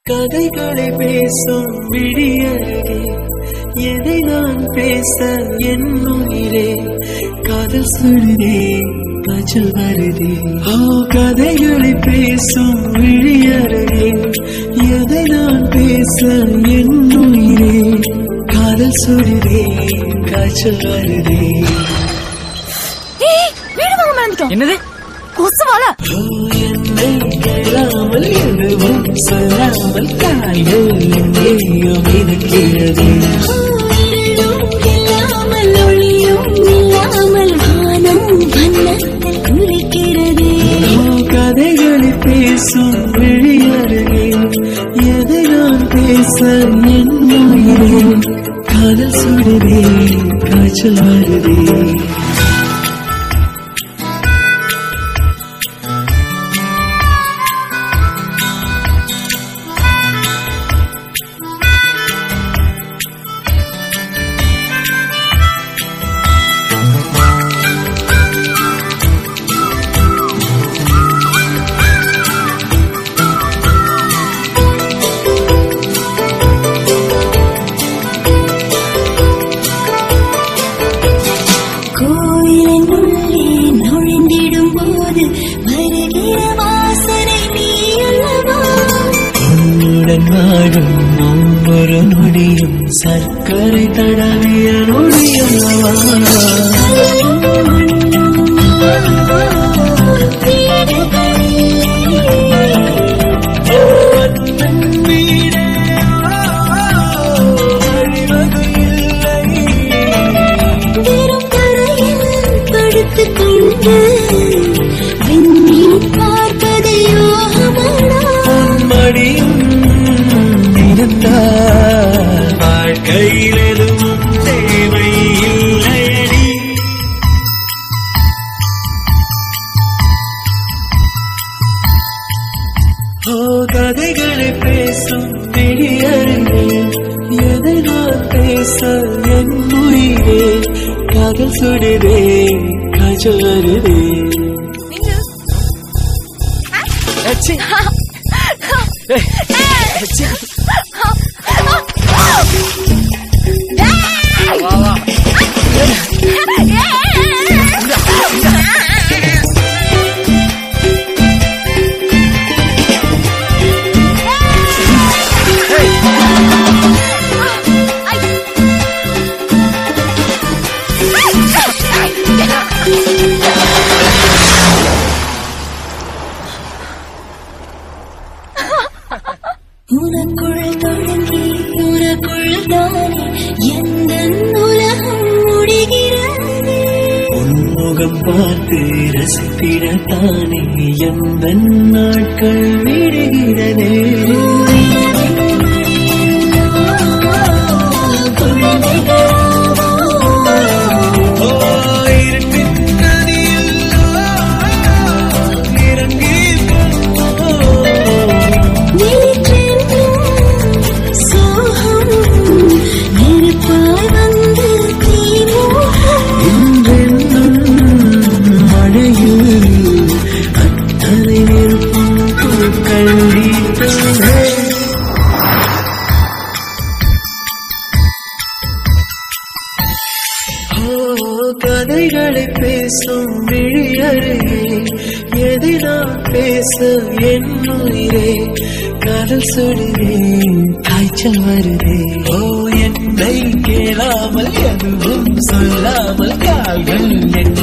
கதைகளை பேசும் விடியழகே எதை நான் பேச என் உயிரே காதல் சுடுதே காய்ச்சல் வருதே ஓ கதைகளை பேசும் விழியழகே எதை நான் பேச என் உயிரே காதல் சுடுதே காய்ச்சல் வருதே ஏய், வீடு வாங்க மறந்துட்டோம் என்னது கொசு வாழ ஓ, என்னை கேளாமல் எதுவும் சொல்லாமல் காய்கள் எங்கேயோ மிதக்கிறது இல்லாமல் ஒளியும் இல்லாமல் வானம் வண்ணத்தில் குளிக்கிறது ஓ, கதைகளை பேசும் விழியருகே எதை நான் பேச என் உயிரே காதல் சுடுதே காய்ச்சல் வருதே கோயிலின் உள்ளே நுழைந்திடும் போது வருகிற வாசனை நீ அல்லவா உன்னுடன் வாழும் ஒவ்வொரு நொடியும் சர்க்கரை தடவிய நொடியல்லவா வெறும் கரையில் படுத்துக் கொண்டு விண்மீன் பார்ப்பது யோகமானா மடியும் இருந்தால் வாழ்க்கையில் எதுவும் தேவை இல்லையடி ஓ கதைகளை பேசும் விடியருகே எதை நான் பேச என் உயிரே காதல் சுடுதே காய்ச்சல் வருதே ஏச்சி. ஏய், ஏச்சி. வா, வா. உனக்குள் தொடங்கி உனக்குள் தானே எந்த உலகம் முடிகிறது உன்முகம் பார்த்து ரசித்திடத்தானே எந்த நாட்கள் விடுகிறதே ஓ, இருட்டின் நதியெல்லாம் இறங்கி போ. இன்றென்னும் மழையில் அத்தனை நெருப்பும் பூக்கள் வீழ்த்தவே. ஓ, கதைகளை பேசும் விழியருகே எதை நான் பேச என் உயிரே காதல் சுடுதே காய்ச்சல் வருதே ஓ என்னை கேளாமல் எதுவும் சொல்லாமல் கால்கள் என்